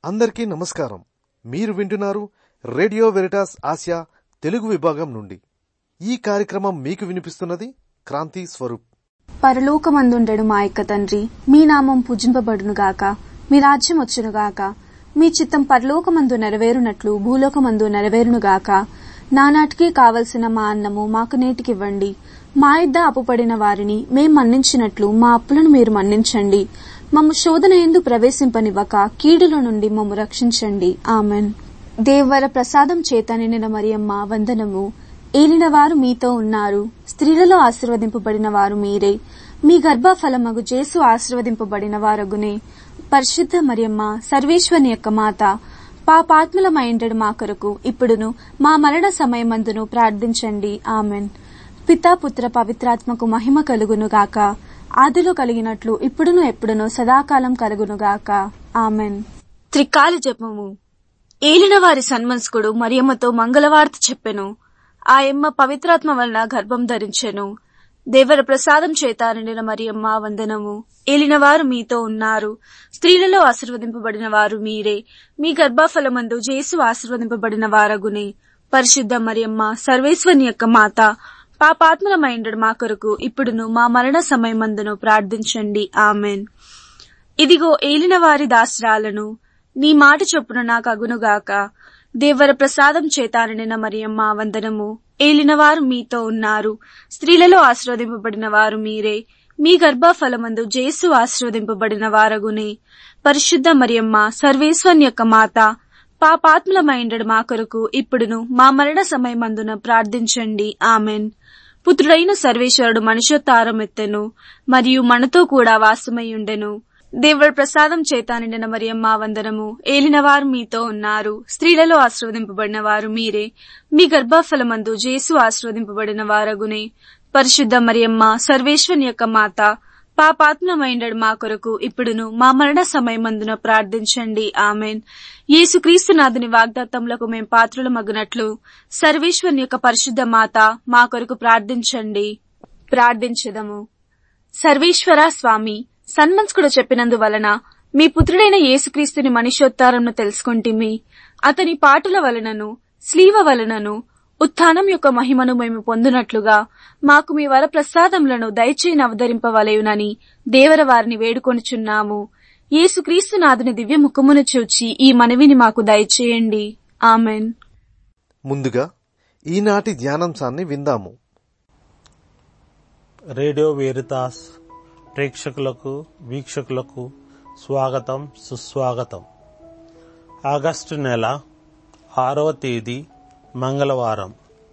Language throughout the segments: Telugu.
అందరికీ నమస్కారం మీరు వింటున్నారు రేడియో వెరిటాస్ ఆసియా తెలుగు విభాగం నుండి ఈ కార్యక్రమం మీకు వినిపిస్తున్నది క్రాంతి స్వరూప్ పరలోకమందుండెడు మా యొక్క తండ్రి మీ నామం పూజింపబడునుగాక మీ రాజ్యం వచ్చునుగాక మీ చిత్తం పరలోకమందు నెరవేరునట్లు భూలోకమందు నెరవేరునుగాక నానాటికి కావలసిన మా అన్నము మాకు నేటికివ్వండి మా ఇద్ద అప్పుపడిన వారిని మేం మన్నించినట్లు మా అప్పులను మీరు మన్నించండి మమ్ము శోధన ఎందు ప్రవేశింపనివ్వక కీడుల నుండి మమ్ము రక్షించండి ఆమెన్ దేవర ప్రసాదం చేత నిండిన మరియమ్మ వందనము ఏలిన వారు మీతో ఉన్నారు స్త్రీలలో ఆశీర్వదింపబడిన వారు మీరే మీ గర్భఫలమగు జేసు ఆశీర్వదింపబడిన వారగునే పరిశుద్ధ మరియమ్మ సర్వేశ్వని యొక్క మాత పాపాత్ములమైండడు మా కొరకు ఇప్పుడును మా మరణ సమయమందును ప్రార్థించండి ఆమెన్ పితా పుత్ర పవిత్రాత్మకు మహిమ కలుగును గాక ఆదిలో కలిగినట్లు ఇప్పుడును ఎప్పుడును సదాకాలం కలుగునుగాక ఆమెన్ త్రికాల జపము ఏలిన వారి సన్మన్స్కుడు మరియమ్మతో మంగళవార్త చెప్పెను ఆయమ్మ పవిత్రాత్మ వలన గర్భం ధరించెను దేవర ప్రసాదం చేత నిండిన మరియమ్మ వందనము ఏలినవారు మీతో ఉన్నారు స్త్రీలలో ఆశీర్వదింపబడిన వారు మీరే మీ గర్భఫలమందు జేసు ఆశీర్వదింపబడిన వారగునే పరిశుద్ధ మరియమ్మ సర్వేశ్వని యొక్క మాత పాపాత్మలమైండడు మా కొరకు ఇప్పుడును మా మరణ సమయమందును ప్రార్థించండి ఆమెన్ ఇదిగో ఏలిన వారి దాసరాలను నీ మాట చొప్పున నాకు అగునుగాక దేవర ప్రసాదం చేతాననిన మరియమ్మ వందనము ఏలినవారు మీతో ఉన్నారు స్త్రీలలో ఆశీర్వదింపబడిన వారు మీరే మీ గర్భఫలమందు జేసు ఆశీర్వదింపబడిన వారగునే పరిశుద్ధ మరియమ్మ సర్వేశ్వన్ యొక్క మాత పాపాత్ములమైండడు మా కొరకు ఇప్పుడును మా మరణ సమయమందున ప్రార్థించండి ఆమెన్ పుత్రుడైన సర్వేశ్వరుడు మనుషోత్తారం ఎత్తెను మరియు మనతో కూడా వాసమై ఉండెను దేవుడి ప్రసాదం చేత నిండిన మరియమ్మ వందనము ఏలినవారు మీతో ఉన్నారు స్త్రీలలో ఆశీర్వదింపబడిన వారు మీరే మీ గర్భఫలమందు జేసు ఆశీర్వదింపబడిన వారగునే పరిశుద్ధ మరియమ్మ సర్వేశ్వని యొక్క మాత పాపాత్మమైండడు మా కొరకు ఇప్పుడును మా మరణ సమయమందున ప్రార్థించండి ఆమెన్ యేసుక్రీస్తునాథుని వాగ్దాత్తములకు మేం పాత్రుల మగునట్లు సర్వేశ్వరుని యొక్క పరిశుద్ధ మాత మా కొరకు ప్రార్థించండి ప్రార్థించదము సర్వేశ్వర స్వామి సన్మంస్కుడు చెప్పినందువలన మీ పుత్రుడైన యేసుక్రీస్తుని మనుష్యోత్తారంను తెలుసుకుంటిమి అతని పాటుల వలనను స్లీవ వలనను ఉత్థానం యొక్క మహిమను మేము పొందునట్లుగా మాకు మీ వర ప్రసాదములను దయచేయని అవతరింపవలయునని దేవర వారిని వేడుకొనుచున్నాము యేసుక్రీస్తు నాథుని దివ్య ముఖమును చూచి ఈ మనవిని మాకు దయచేయండి ఆమెన్ ముందుగా ఈనాటి ధ్యానాంశాన్ని విందాము రేడియో వేరితాస్ ప్రేక్షకులకు వీక్షకులకు స్వాగతం సుస్వాగతం ఆగస్టు నెల ఆరవ తేదీ మంగళవారం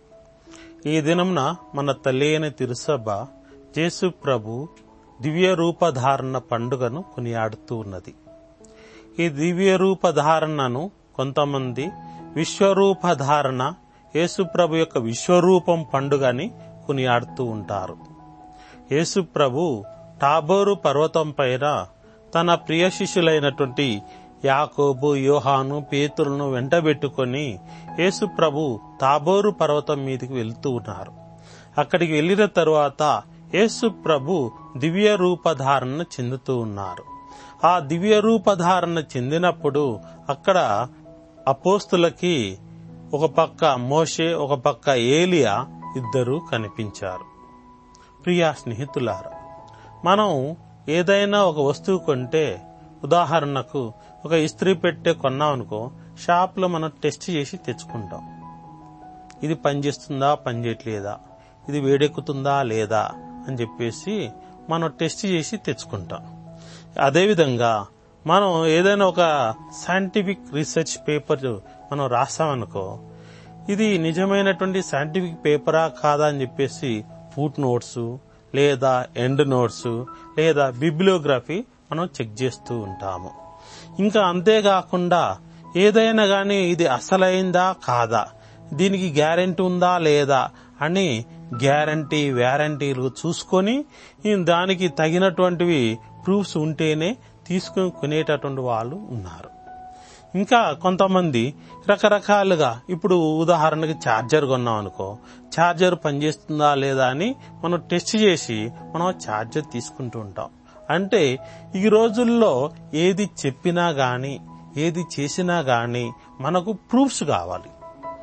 ఈ దినంన మన తల్లి అయిన తిరుసభ జేసు ప్రభు దివ్య రూపధారణ పండుగను కొనియాడుతూ ఉన్నది ఈ దివ్య రూపధారణను కొంతమంది విశ్వరూపధారణ యేసుప్రభు యొక్క విశ్వరూపం పండుగని కొనియాడుతూ ఉంటారు యేసుప్రభు టాబోరు పర్వతం పైన తన ప్రియ శిష్యులైనటువంటి యాకోబు యోహాను పేతులను వెంటబెట్టుకొని యేసుప్రభు తాబోరు పర్వతం మీదకి వెళ్తూ ఉన్నారు అక్కడికి వెళ్లిన తరువాత యేసుప్రభు దివ్య రూపధారణ చెందుతూ ఉన్నారు ఆ దివ్య రూపధారణ చెందినప్పుడు అక్కడ అపోస్తులకి ఒక పక్క మోషే ఒక పక్క ఏలియా ఇద్దరు కనిపించారు ప్రియా స్నేహితులారా మనం ఏదైనా ఒక వస్తువు కొంటే ఉదాహరణకు ఒక ఇస్త్రీ పెట్టే కొన్నామనుకో షాప్లో మనం టెస్ట్ చేసి తెచ్చుకుంటాం ఇది పనిచేస్తుందా పనిచేయట్లేదా ఇది వేడెక్కుతుందా లేదా అని చెప్పేసి మనం టెస్ట్ చేసి తెచ్చుకుంటాం అదేవిధంగా మనం ఏదైనా ఒక సైంటిఫిక్ రీసెర్చ్ పేపర్ మనం రాసామనుకో ఇది నిజమైనటువంటి సైంటిఫిక్ పేపరా కాదా అని చెప్పేసి ఫుట్ నోట్స్ లేదా ఎండ్ నోట్స్ లేదా బిబ్లియోగ్రఫీ మనం చెక్ చేస్తూ ఉంటాము ఇంకా అంతేకాకుండా ఏదైనా గాని ఇది అసలైందా కాదా దీనికి గ్యారంటీ ఉందా లేదా అని గ్యారంటీ వ్యారంటీలు చూసుకొని దానికి తగినటువంటివి ప్రూఫ్స్ ఉంటేనే తీసుకుని కొనేటటువంటి వాళ్ళు ఉన్నారు ఇంకా కొంతమంది రకరకాలుగా ఇప్పుడు ఉదాహరణకి ఛార్జర్ కొన్నాం అనుకో ఛార్జర్ పనిచేస్తుందా లేదా అని మనం టెస్ట్ చేసి మనం ఛార్జర్ తీసుకుంటూ ఉంటాం అంటే ఈ రోజుల్లో ఏది చెప్పినా గాని ఏది చేసినా గాని మనకు ప్రూఫ్స్ కావాలి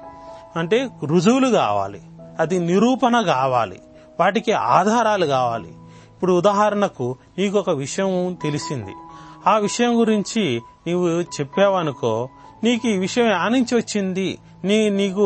అంటే రుజువులు కావాలి అది నిరూపణ కావాలి వాటికి ఆధారాలు కావాలి ఇప్పుడు ఉదాహరణకు నీకు ఒక విషయం తెలిసింది ఆ విషయం గురించి నీవు చెప్పావనుకో నీకు ఈ విషయం ఆనించి వచ్చింది నీ నీకు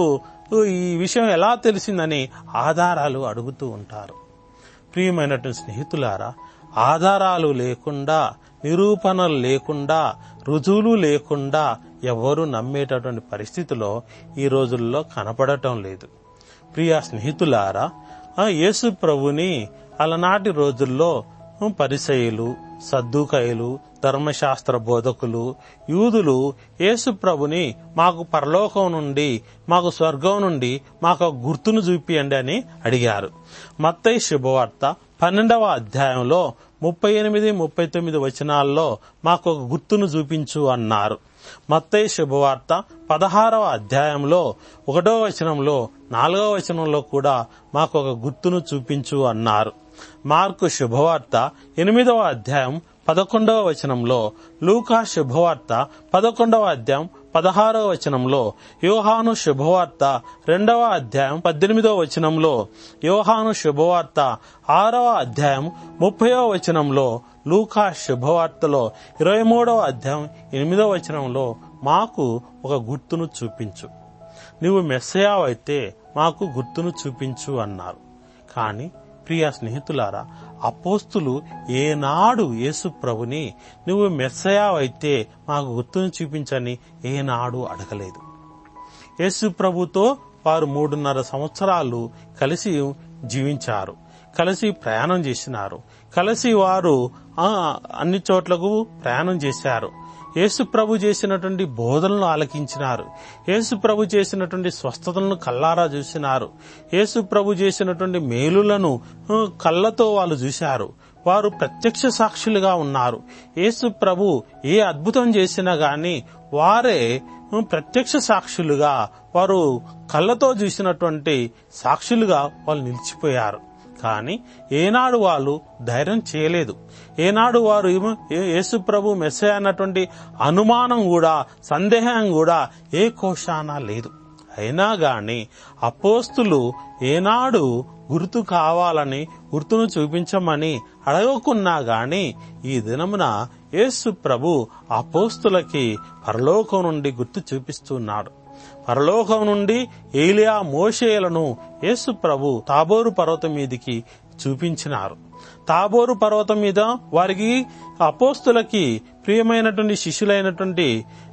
ఈ విషయం ఎలా తెలిసిందని ఆధారాలు అడుగుతూ ఉంటారు ప్రియమైనటువంటి స్నేహితులారా ఆధారాలు లేకుండా నిరూపణలు లేకుండా రుజువులు లేకుండా ఎవరు నమ్మేటటువంటి పరిస్థితిలో ఈ రోజుల్లో కనపడటం లేదు ప్రియ స్నేహితులారా ఆ యేసు ప్రభుని అలనాటి రోజుల్లో పరిసయులు సద్దుకయులు ధర్మశాస్త్ర బోధకులు యూదులు యేసు ప్రభుని మాకు పరలోకం నుండి మాకు స్వర్గం నుండి మాకు ఒక గుర్తును చూపియండి అని అడిగారు మత్తయి శుభవార్త పన్నెండవ అధ్యాయంలో ముప్పై ఎనిమిది ముప్పై తొమ్మిది వచనాల్లో మాకు ఒక గుర్తును చూపించు అన్నారు మత్తయి శుభవార్త పదహారవ అధ్యాయంలో ఒకటో వచనంలో నాలుగవ వచనంలో కూడా మాకు ఒక గుర్తును చూపించు అన్నారు మార్కు శుభవార్త ఎనిమిదవ అధ్యాయం పదకొండవ వచనంలో లూకా శుభవార్త పదకొండవ అధ్యాయం పదహారవ వచనంలో యోహాను శుభవార్త రెండవ అధ్యాయం పద్దెనిమిదవ వచనంలో యోహాను శుభవార్త ఆరవ అధ్యాయం ముప్పైవ వచనంలో లూకా శుభవార్తలో ఇరవై మూడవ అధ్యాయం ఎనిమిదవ వచనంలో మాకు ఒక గుర్తును చూపించు నువ్వు మెస్సయావైతే మాకు గుర్తును చూపించు అన్నారు కానీ ప్రియ స్నేహితులారా అపోస్తులు ఏనాడు యేసు ప్రభుని నువ్వు మెస్సయావైతే మాకు గుర్తును చూపించని ఏనాడు అడగలేదు యేసు ప్రభుతో వారు మూడున్నర సంవత్సరాలు కలిసి జీవించారు కలిసి ప్రయాణం చేసినారు కలిసి వారు ఆ, అన్ని చోట్లకు ప్రయాణం చేశారు యేసు ప్రభు చేసినటువంటి బోధనలు ఆలకించినారు యేసు ప్రభు చేసినటువంటి స్వస్థతలను కల్లారా చూసినారు యేసు ప్రభు చేసినటువంటి మేలులను ఆ, కళ్ళతో వాళ్ళు చూశారు వారు ప్రత్యక్ష సాక్షులుగా ఉన్నారు యేసు ప్రభు ఏ అద్భుతం చేసినా గాని వారే ఉమ్, ప్రత్యక్ష సాక్షులుగా వారు కళ్ళతో చూసినటువంటి సాక్షులుగా వాళ్ళు నిలిచిపోయారు కానీ ఏనాడు వాళ్ళు ధైర్యం చేయలేదు ఏనాడు వారు ఏమ- ఏ- యేసు ప్రభు మెస్సే అన్నటువంటి అనుమానం కూడా సందేహం కూడా ఏ కోశాన లేదు అయినా గాని అపోస్తులు ఏనాడు గుర్తు కావాలని గుర్తును చూపించమని అడగకున్నా గాని ఈ దినమున యేసు ప్రభు అపోస్తులకి పరలోకం నుండి గుర్తు చూపిస్తున్నాడు పరలోకం నుండి ఏలియా మోషేలను యేసు ప్రభు తాబోరు పర్వతం మీదికి చూపించినారు తాబోరు పర్వతం మీద వారికి అపోస్తులకి ప్రియమైనటువంటి శిష్యులైనటువంటి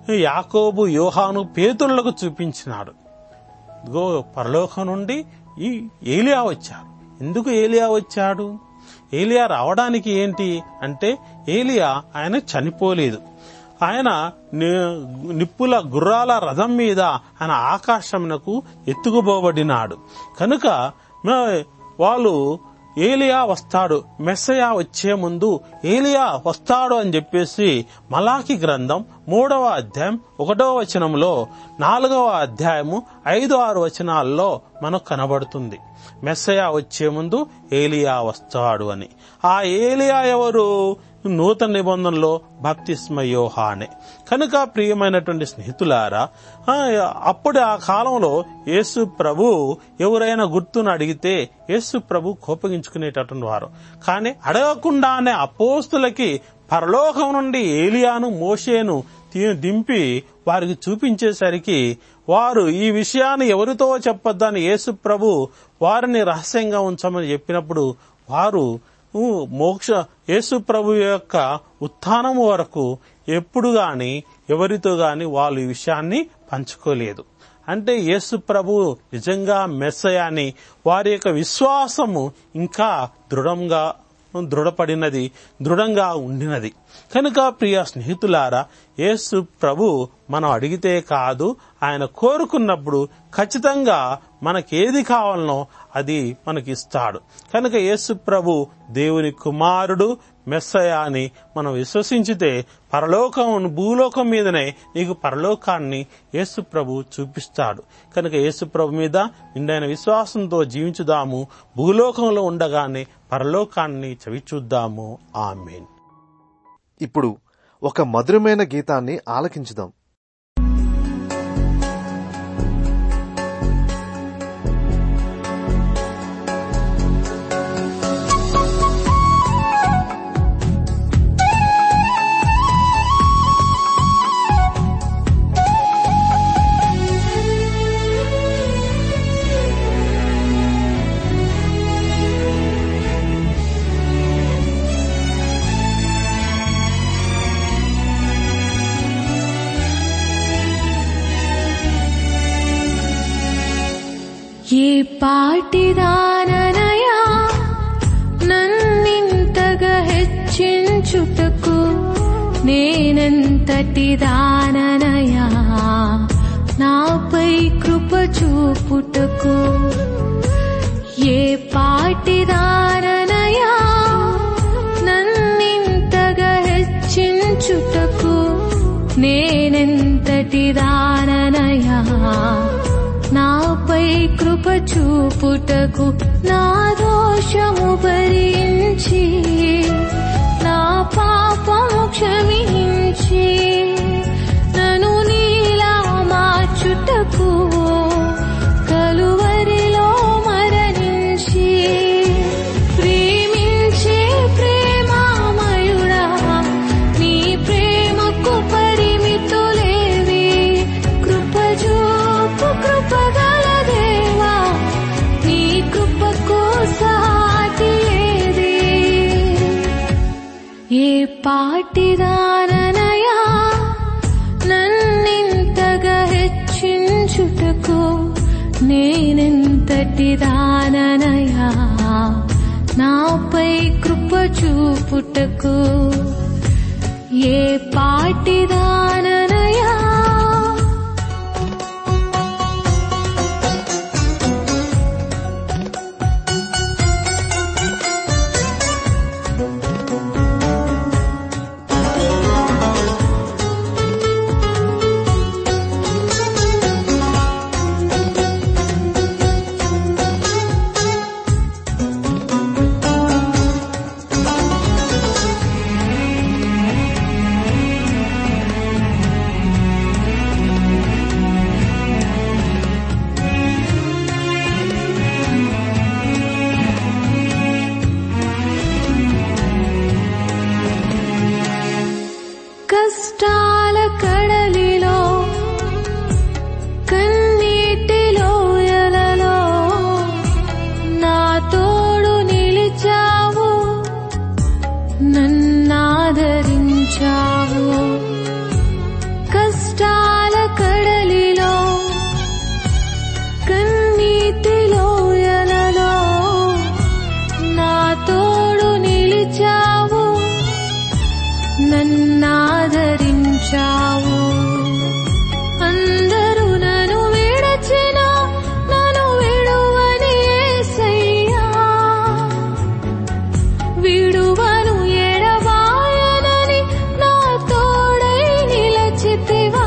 యాకోబు యోహాను పేతులకు చూపించినాడు ఇదిగో పరలోకం నుండి ఈ ఏలియా వచ్చాడు ఎందుకు ఏలియా వచ్చాడు ఏలియా రావడానికి ఏంటి అంటే ఏలియా ఆయన చనిపోలేదు ఆయన ని- నిప్పుల గుర్రాల రథం మీద ఆయన ఆకాశమునకు ఎత్తుకుపోబడినాడు కనుక మ- వాళ్ళు ఏలియా వస్తాడు మెస్సయా వచ్చే ముందు ఏలియా వస్తాడు అని చెప్పేసి మలాకి గ్రంథం మూడవ అధ్యాయం ఒకటవ వచనంలో నాలుగవ అధ్యాయము ఐదు ఆరు వచనాల్లో మనకు కనబడుతుంది మెస్సయా వచ్చే ముందు ఏలియా వస్తాడు అని ఆ ఏలియా ఎవరు నూతన నిబంధనలో భక్తిస్మ యోహానే కనుక ప్రియమైనటువంటి స్నేహితులారా ఆ, అప్పుడు ఆ కాలంలో యేసు ప్రభు ఎవరైనా గుర్తును అడిగితే యేసు ప్రభు కోపగించుకునేటటువంటి వారు కానీ అడగకుండానే అపోస్తులకి పరలోకం నుండి ఏలియాను మోషేను తీ- దింపి వారికి చూపించేసరికి వారు ఈ విషయాన్ని ఎవరితో చెప్పొద్దని యేసు ప్రభు వారిని రహస్యంగా ఉంచమని చెప్పినప్పుడు వారు ఊ, మోక్ష యేసు ప్రభు యొక్క ఉత్థానము వరకు ఎప్పుడు గాని ఎవరితో గాని వాళ్ళు ఈ విషయాన్ని పంచుకోలేదు అంటే యేసు ప్రభు నిజంగా మెస్సయాని వారి యొక్క విశ్వాసము ఇంకా దృఢంగా దృఢపడినది దృఢంగా ఉండినది కనుక ప్రియ స్నేహితులారా యేసు ప్రభు మనం అడిగితే కాదు ఆయన కోరుకున్నప్పుడు ఖచ్చితంగా మనకేది కావాలనో అది మనకి ఇస్తాడు కనుక యేసు ప్రభు దేవుని కుమారుడు మెస్సయ అని మనం విశ్వసించితే పరలోకం భూలోకం మీదనే నీకు పరలోకాన్ని యేసు ప్రభు చూపిస్తాడు కనుక యేసు ప్రభు మీద నిండైన విశ్వాసంతో జీవించుదాము భూలోకంలో ఉండగానే పరలోకాన్ని చవిచూద్దాము ఆమెన్ ఇప్పుడు ఒక మధురమైన గీతాన్ని ఆలకించుదాం ఏ పాటిదాననయా నన్నింతగా హెచ్చించుటకు నేనెంతటి దాననయా నాపై కృప చూపుటకు ఏ పాటిదాననయా నన్నింతగా హెచ్చించుటకు నేనెంతటి దాననయా నాపై కృప చూపుటకు నా దోషము భరించి నా పాపము క్షమించి నన్ను నీలా మార్చుటకు కలువరిలో మరణించి ప్రేమించే ప్రేమామయుడా నీ ప్రేమకు పరిమితులేవి కృపజూపు కృపగల దేవా నీ కృపకు సాటి ఏది ఏ పాటిదాననయా నన్నింతగా హెచ్చించుటకు నేనెంతటి దాననయా నాపై కృప చూపుటకు ఏ పాటిదాననయా కష్టాల కడలిలో కన్నీటిలో ఎలలో నా తోడు నిలిచావు నన్నాదరించావు కష్టాల కడలిలో కన్నీటిలో ఎలలో నా తోడు నిలిచావు నన్నాదరించావు అందరూ నన్ను విడచిన నన్ను విడువని యేసయ్యా విడువను ఎడబాయనని నా తోడై నిలచితివా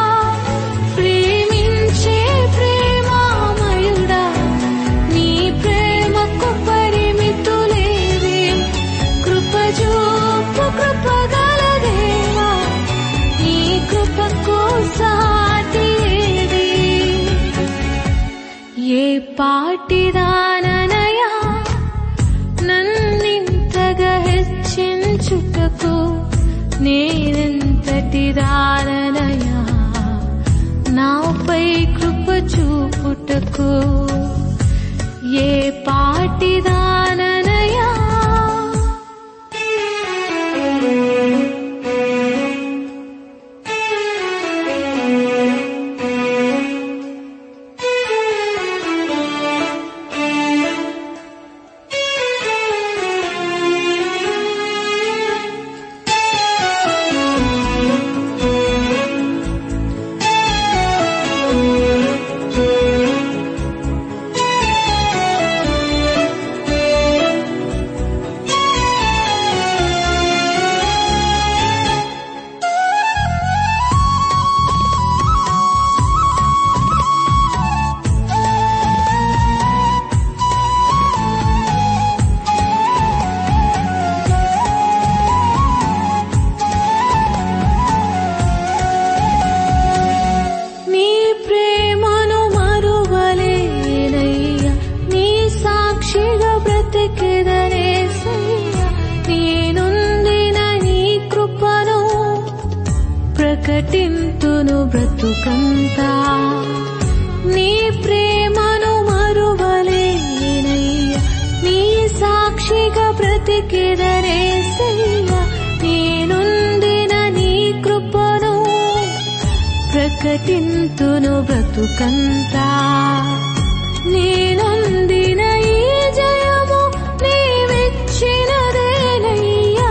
ప్రేమించే ప్రేమామయుడా నీ ప్రేమకు పరిమితులేవి కృపజూపు కృపగల దేవా నీ కృపకు సాటి ఏది ఏ పాటిదాననయా నన్నింతగా హెచ్చించుటకు నేనెంతటి దాననయా నాపై కృప చూపుటకు ఏ పాటిదాననయా ప్రకటింతును బ్రతుకంతా నీ ప్రేమను మరువలేనయ్యా నీ సాక్షిగా బ్రతికెదరేసయ్యా నేనుండిన నీ కృపను ప్రకటింతును బ్రతుకంతా నేనుందిన ఈ జయము నీవిచ్చినదేనయ్యా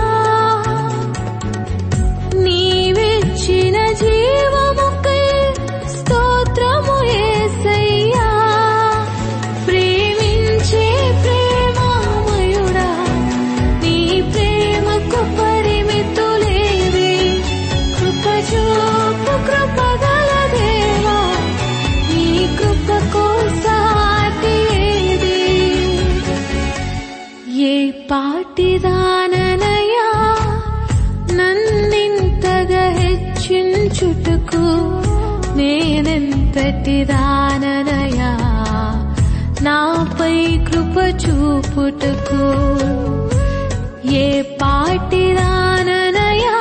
నీవిచ్చిన జీవముకై స్తోత్రము యేసయ్యా ప్రేమించే ప్రేమామయుడా నీ ప్రేమకు పరిమితులేవి కృప చూపు కృపగల దేవా నీ కృపకు సాటి ఏది ఏ పాటిదాననయా నన్నింతగా హెచ్చించుటకు నేనెంతటి దాననయా నాపై కృప చూపుటకు ఏ పాటిదాననయా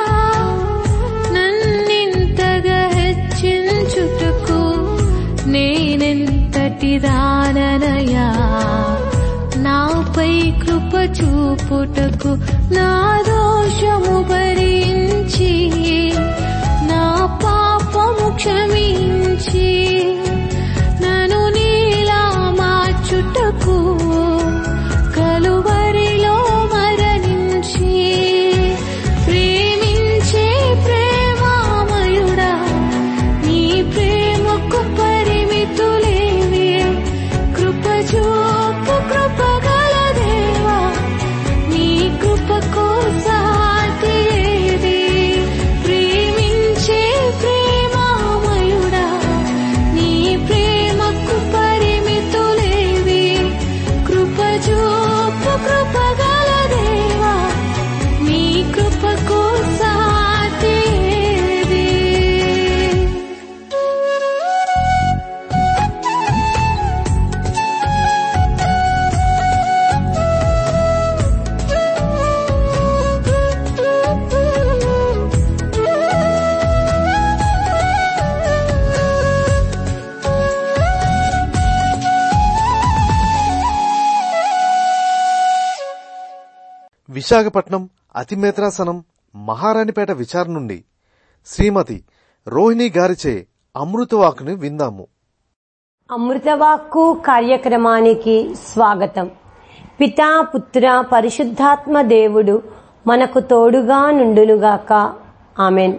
నన్నింతగా హెచ్చించుటకు నేనెంతటి దాననయా నాపై కృప చూపుటకు నా దోషము భరించి నా పాపము క్షమించి నన్ను నీలా మార్చుటకు కలువరిలో మరణించి ప్రేమించే ప్రేమామయుడా నీ ప్రేమకు పరిమితులేవి కృప చూపు కృపగల దేవా నీ కృపకు సాటి ఏది ప్రేమించే ప్రేమామయుడా నీ ప్రేమకు పరిమితులేవి కృప చూపు కృపగల దేవా నీ కృపకు సాటి ఏది విశాఖపట్నం అతిమేత్రాసనం మహారాణిపేట విచారణ నుండి శ్రీమతి రోహిణి గారిచే అమృతవాకుని విందాము అమృతవాక్కు కార్యక్రమానికి స్వాగతం పితా పుత్ర పరిశుద్ధాత్మ దేవుడు మనకు తోడుగా నుండునుగాక ఆమెన్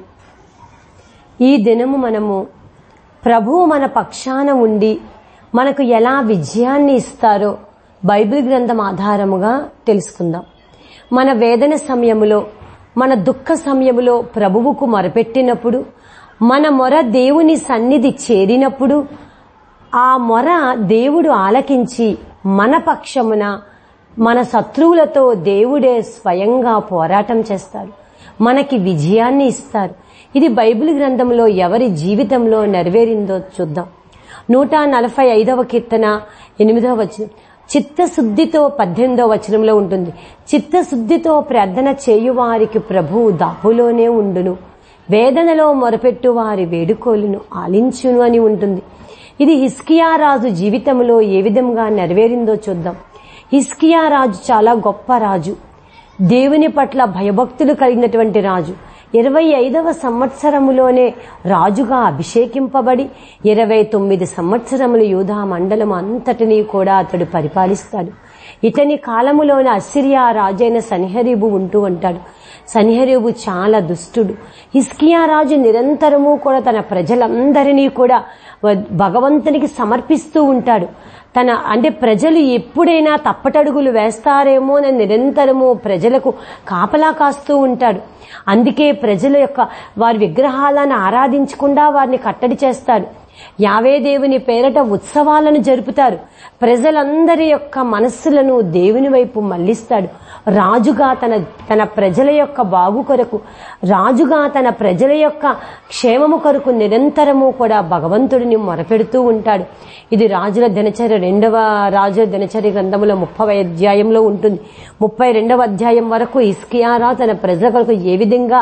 ఈ దినము మనము ప్రభువు మన పక్షాన ఉండి మనకు ఎలా విజయాన్ని ఇస్తారో బైబిల్ గ్రంథం ఆధారముగా తెలుసుకుందాం మన వేదన సమయములో మన దుఃఖ సమయములో ప్రభువుకు మొరపెట్టినప్పుడు మన మొర దేవుని సన్నిధి చేరినప్పుడు ఆ మొర దేవుడు ఆలకించి మన పక్షమున మన శత్రువులతో దేవుడే స్వయంగా పోరాటం చేస్తారు మనకి విజయాన్ని ఇస్తారు ఇది బైబిల్ గ్రంథంలో ఎవరి జీవితంలో నెరవేరిందో చూద్దాం నూట నలభై ఐదవ కీర్తన ఎనిమిదవ వచనం చిత్తశుద్ధితో పద్దెనిమిదవ వచనంలో ఉంటుంది చిత్తశుద్ధితో ప్రార్థన చేయువారికి ప్రభువు దాపులోనే ఉండును వేదనలో మొరపెట్టు వారి వేడుకోలును ఆలించును అని ఉంటుంది ఇది హిస్కియా రాజు జీవితంలో ఏ విధంగా నెరవేరిందో చూద్దాం హిస్కియా రాజు చాలా గొప్ప రాజు దేవుని పట్ల భయభక్తులు కలిగినటువంటి రాజు ఇరవై ఐదవ సంవత్సరములోనే రాజుగా అభిషేకింపబడి ఇరవై తొమ్మిది సంవత్సరములు యూధా మండలం అంతటినీ కూడా అతడు పరిపాలిస్తాడు ఇతని కాలములోని అసిరియా రాజైన సనిహరీబు ఉంటూ ఉంటాడు సనిహరీబు చాలా దుష్టుడు హిస్కియా రాజు నిరంతరము కూడా తన ప్రజలందరినీ కూడా భగవంతునికి సమర్పిస్తూ ఉంటాడు తన అంటే ప్రజలు ఎప్పుడైనా తప్పటడుగులు వేస్తారేమో అని నిరంతరము ప్రజలకు కాపలా కాస్తూ ఉంటాడు అందుకే ప్రజల యొక్క వారి విగ్రహాలను ఆరాధించకుండా వారిని కట్టడి చేస్తాడు యావే దేవుని పేరట ఉత్సవాలను జరుపుతారు ప్రజలందరి యొక్క మనస్సులను దేవుని వైపు మళ్లిస్తాడు రాజుగా తన తన ప్రజల యొక్క బాగు కొరకు రాజుగా తన ప్రజల యొక్క క్షేమము కొరకు నిరంతరము కూడా భగవంతుడిని మొరపెడుతూ ఉంటాడు ఇది రాజుల దినచర్య రెండవ రాజుల దినచర్య గ్రంథములో ముప్పై అధ్యాయంలో ఉంటుంది ముప్పై రెండవ అధ్యాయం వరకు ఇస్కియారా తన ప్రజల కొరకు ఏ విధంగా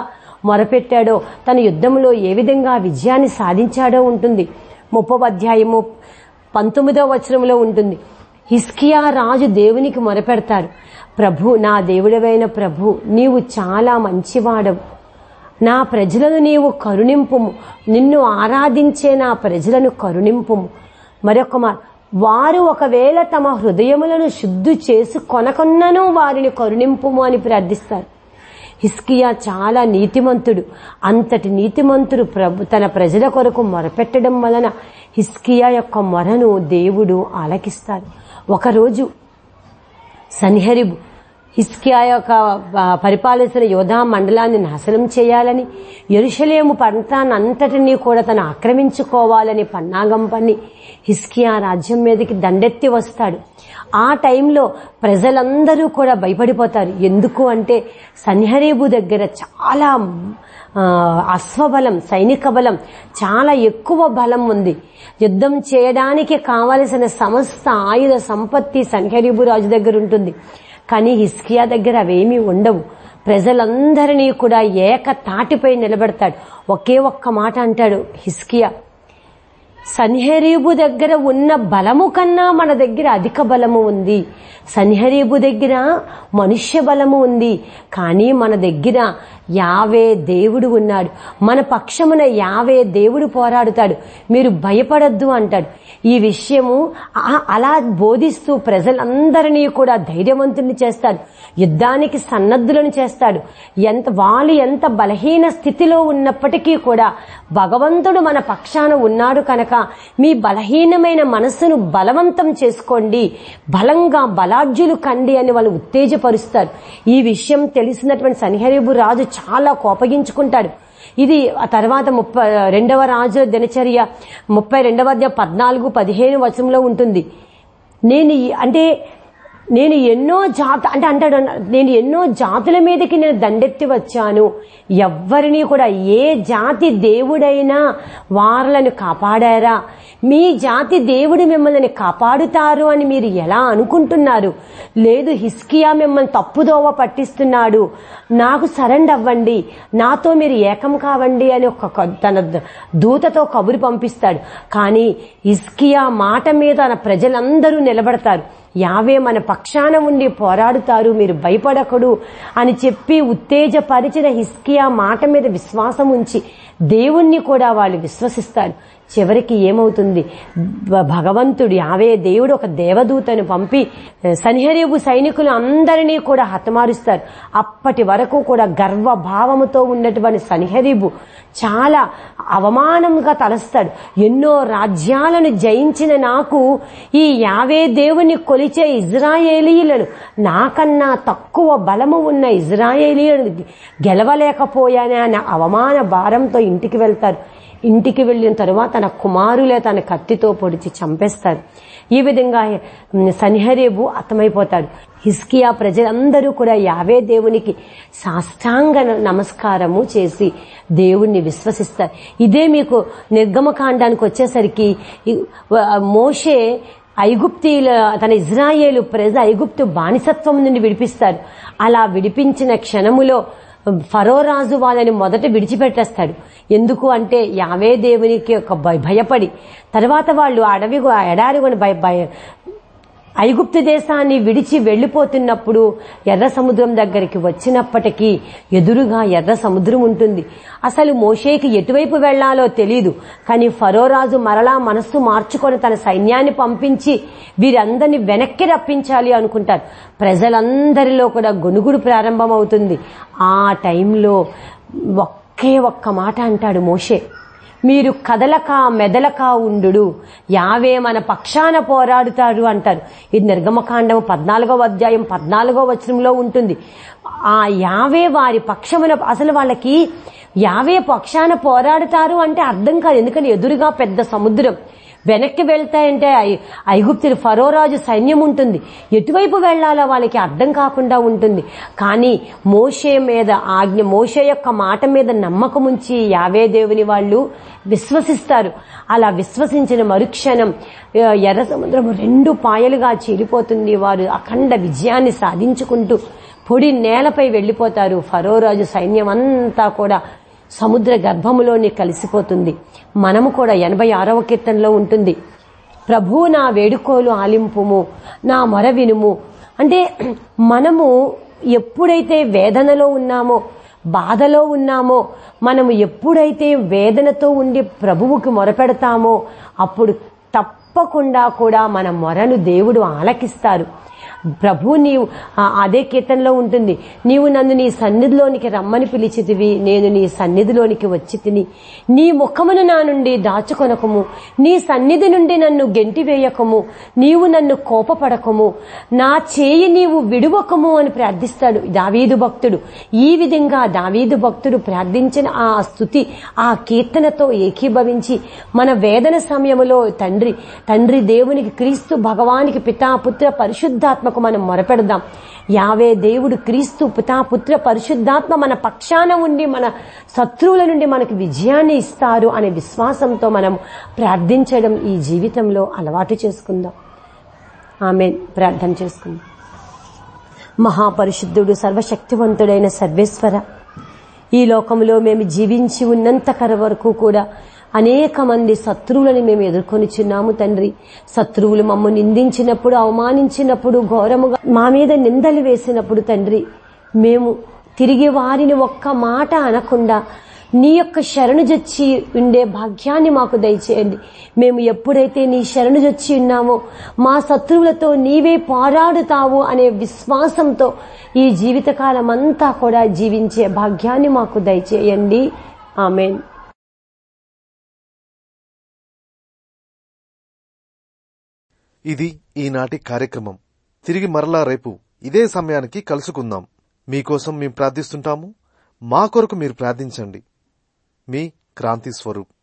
మొరపెట్టాడో తన యుద్ధంలో ఏ విధంగా విజయాన్ని సాధించాడో ఉంటుంది ముప్పవ అధ్యాయము పంతొమ్మిదవ వచనంలో ఉంటుంది హిస్కియా రాజు దేవునికి మొరపెడతాడు ప్రభు నా దేవుడవైన ప్రభు నీవు చాలా మంచివాడవు నా ప్రజలను నీవు కరుణింపుము నిన్ను ఆరాధించే నా ప్రజలను కరుణింపుము మరొక మా వారు ఒకవేళ తమ హృదయములను శుద్ధి చేసి కొనకొన్నను వారిని కరుణింపుము అని ప్రార్థిస్తారు హిస్కియా చాలా నీతిమంతుడు అంతటి నీతిమంతుడు ప్రభు తన ప్రజల కొరకు మొరపెట్టడం వలన హిస్కియా యొక్క మొరను దేవుడు ఆలకిస్తాడు ఒకరోజు సన్హెరిబు హిస్కియా యొక్క ఆ, పరిపాలిస్తున్న యోధా మండలాన్ని నాశనం చేయాలని ఎరుషలేము పంతానంతటినీ కూడా తను ఆక్రమించుకోవాలని పన్నాగం పన్ని హిస్కియా రాజ్యం మీదకి దండెత్తి వస్తాడు ఆ టైంలో ప్రజలందరూ కూడా భయపడిపోతారు ఎందుకు అంటే సన్హరీబు దగ్గర చాలా ఆ, అశ్వబలం సైనిక బలం చాలా ఎక్కువ బలం ఉంది యుద్ధం చేయడానికి కావలసిన సమస్త ఆయుధ సంపత్తి సన్హరీబు రాజు దగ్గర ఉంటుంది కానీ హిస్కియా దగ్గర అవేమీ ఉండవు ప్రజలందరినీ కూడా ఏక తాటిపై నిలబెడతాడు ఒకే ఒక్క మాట అంటాడు హిస్కియా సన్హరీబు దగ్గర ఉన్న బలము కన్నా మన దగ్గర అధిక బలము ఉంది సన్హరీబు దగ్గర మనుష్య బలము ఉంది కానీ మన దగ్గర యావే దేవుడు ఉన్నాడు మన పక్షమున యావే దేవుడు పోరాడుతాడు మీరు భయపడద్దు అంటాడు ఈ విషయము ఆ- అలా బోధిస్తూ ప్రజలందరినీ కూడా ధైర్యవంతుని చేస్తాడు యుద్ధానికి సన్నద్ధులను చేస్తాడు ఎంత వాళ్ళు ఎంత బలహీన స్థితిలో ఉన్నప్పటికీ కూడా భగవంతుడు మన పక్షాన ఉన్నాడు కనుక మీ బలహీనమైన మనస్సును బలవంతం చేసుకోండి బలంగా బలాఢ్యులు కండి అని వాళ్ళు ఉత్తేజపరుస్తారు ఈ విషయం తెలిసినటువంటి సన్హరీబు రాజు చాలా కోపగించుకుంటాడు ఇది ఆ తర్వాత ముప్పై రెండవ రాజు దినచర్య ముప్పై రెండవ అధ్యాయం పద్నాలుగు పదిహేను వచనంలో ఉంటుంది నేను ఈ- అంటే నేను ఎన్నో జాత అంటే అంటాడు నేను ఎన్నో జాతుల మీదకి నేను దండెత్తి వచ్చాను ఎవ్వరిని కూడా ఏ జాతి దేవుడైనా వారలను కాపాడారా మీ జాతి దేవుడు మిమ్మల్ని కాపాడుతారు అని మీరు ఎలా అనుకుంటున్నారు లేదు హిస్కియా మిమ్మల్ని తప్పుదోవ పట్టిస్తున్నాడు నాకు సరెండ్ అవ్వండి నాతో మీరు ఏకం కావండి అని ఒక క- తన ద- దూతతో కబురు పంపిస్తాడు కానీ హిస్కియా మాట మీద తన ప్రజలందరూ నిలబడతారు యావే మన పక్షాన ఉండి పోరాడుతారు మీరు భయపడకడు అని చెప్పి ఉత్తేజపరిచిన హిస్కియా మాట మీద విశ్వాసం ఉంచి దేవుణ్ణి కూడా వాళ్ళు విశ్వసిస్తారు చివరికి ఏమవుతుంది భ- భగవంతుడు యావే దేవుడు ఒక దేవదూతను పంపి సన్హరీబు సైనికులు అందరినీ కూడా హతమారుస్తారు అప్పటి వరకు కూడా గర్వభావముతో ఉన్నటువంటి సన్హరీబు చాలా అవమానంగా తలస్తాడు ఎన్నో రాజ్యాలను జయించిన నాకు ఈ యావే దేవుని కొలిచే ఇజ్రాయేలీలను నాకన్నా తక్కువ బలము ఉన్న ఇజ్రాయేలీలను గెలవలేకపోయానే అనే అవమాన భారంతో ఇంటికి వెళ్తారు ఇంటికి వెళ్ళిన తరువాత తన కుమారులే తన కత్తితో పొడిచి చంపేస్తారు ఈ విధంగా సన్హరేబు అర్థమైపోతాడు హిస్కియా ప్రజలందరూ కూడా యావే దేవునికి సాష్టాంగ నమస్కారము చేసి దేవుణ్ణి విశ్వసిస్తారు ఇదే మీకు నిర్గమకాండానికి వచ్చేసరికి ఈ- మోషే ఐగుప్తీల తన ఇజ్రాయేలు ప్రజ ఐగుప్తు బానిసత్వం నుండి విడిపిస్తారు అలా విడిపించిన క్షణములో ఫరో రాజు వాళ్ళని మొదట విడిచిపెట్టేస్తాడు ఎందుకు అంటే యావే దేవునికి ఒక భయ- భయపడి తర్వాత వాళ్ళు అడవి ఎడారి కొని భయ భయ ఐగుప్తు దేశాన్ని విడిచి వెళ్లిపోతున్నప్పుడు ఎర్ర సముద్రం దగ్గరికి వచ్చినప్పటికీ ఎదురుగా ఎర్ర సముద్రం ఉంటుంది అసలు మోషేకి ఎటువైపు వెళ్లాలో తెలియదు కానీ ఫరోరాజు మరలా మనస్సు మార్చుకొని తన సైన్యాన్ని పంపించి వీరందరినీ వెనక్కి రప్పించాలి అనుకుంటారు ప్రజలందరిలో కూడా గొనుగుడు ప్రారంభమవుతుంది ఆ టైంలో ఒకే ఒక్క మాట అంటాడు మోషే మీరు కదలక మెదలక ఉండు యావే మన పక్షాన పోరాడుతాడు అంటారు ఇది నిర్గమకాండం పద్నాలుగో అధ్యాయం పద్నాలుగో వచనంలో ఉంటుంది ఆ యావే వారి పక్షమున అసలు వాళ్ళకి యావే పక్షాన పోరాడుతారు అంటే అర్థం కాదు ఎందుకంటే ఎదురుగా పెద్ద సముద్రం వెనక్కి వెళ్తాయంటే ఐ- ఐగుప్తులు ఫరోరాజు సైన్యం ఉంటుంది ఎటువైపు వెళ్లాలో వాళ్ళకి అర్థం కాకుండా ఉంటుంది కానీ మోషే మీద ఆజ్ఞ మోషే యొక్క మాట మీద నమ్మకం ఉంచి యావే దేవుని వాళ్ళు విశ్వసిస్తారు అలా విశ్వసించిన మరుక్షణం ఆ, ఎర్ర సముద్రం రెండు పాయలుగా చీలిపోతుంది వారు అఖండ విజయాన్ని సాధించుకుంటూ పొడి నేలపై వెళ్లిపోతారు ఫరో రాజు సైన్యం అంతా కూడా సముద్ర గర్భములోని కలిసిపోతుంది మనము కూడా ఎనభై ఆరవ కీర్తనలో ఉంటుంది ప్రభు నా వేడుకోలు ఆలింపుము నా మొర వినుము అంటే మనము ఎప్పుడైతే వేదనలో ఉన్నామో బాధలో ఉన్నామో మనము ఎప్పుడైతే వేదనతో ఉండి ప్రభువుకి మొరపెడతామో అప్పుడు తప్పకుండా కూడా మన మొరను దేవుడు ఆలకిస్తారు ప్రభు నీవు ఆ, అదే కీర్తనలో ఉంటుంది నీవు నన్ను నీ సన్నిధిలోనికి రమ్మని పిలిచితివి నేను నీ సన్నిధిలోనికి వచ్చి తిని నీ ముఖమును నా నుండి దాచుకొనకము నీ సన్నిధి నుండి నన్ను గెంటివేయకము నీవు నన్ను కోపపడకము నా చేయి నీవు విడువకము అని ప్రార్థిస్తాడు దావీదు భక్తుడు ఈ విధంగా దావీదు భక్తుడు ప్రార్థించిన ఆ స్థుతి ఆ కీర్తనతో ఏకీభవించి మన వేదన సమయములో తండ్రి తండ్రి దేవునికి క్రీస్తు భగవానికి పితా పుత్ర పరిశుద్ధాత్మకు మనం మొరపెడదాం యావే దేవుడు క్రీస్తు పితా పుత్ర పరిశుద్ధాత్మ మన పక్షాన ఉండి మన శత్రువుల నుండి మనకు విజయాన్ని ఇస్తారు అనే విశ్వాసంతో మనం ప్రార్థించడం ఈ జీవితంలో అలవాటు చేసుకుందాం ఆమె ప్రార్థన చేసుకుందాం మహాపరిశుద్ధుడు సర్వశక్తివంతుడైన సర్వేశ్వర ఈ లోకంలో మేము జీవించి ఉన్నంత కర వరకు కూడా అనేక మంది శత్రువులని మేము ఎదుర్కొనిచున్నాము తండ్రి శత్రువులు మమ్మ నిందించినప్పుడు అవమానించినప్పుడు ఘోరముగా మా మీద నిందలు వేసినప్పుడు తండ్రి మేము తిరిగి వారిని ఒక్క మాట అనకుండా నీ యొక్క శరణు జొచ్చి ఉండే భాగ్యాన్ని మాకు దయచేయండి మేము ఎప్పుడైతే నీ శరణు జొచ్చి ఉన్నామో మా శత్రువులతో నీవే పోరాడుతావు అనే విశ్వాసంతో ఈ జీవితకాలం అంతా కూడా జీవించే భాగ్యాన్ని మాకు దయచేయండి ఆమెన్ ఇది ఈనాటి కార్యక్రమం తిరిగి మరలా రేపు ఇదే సమయానికి కలుసుకుందాం మీకోసం మేము ప్రార్థిస్తుంటాము మా కొరకు మీరు ప్రార్థించండి మీ క్రాంతి స్వరూప్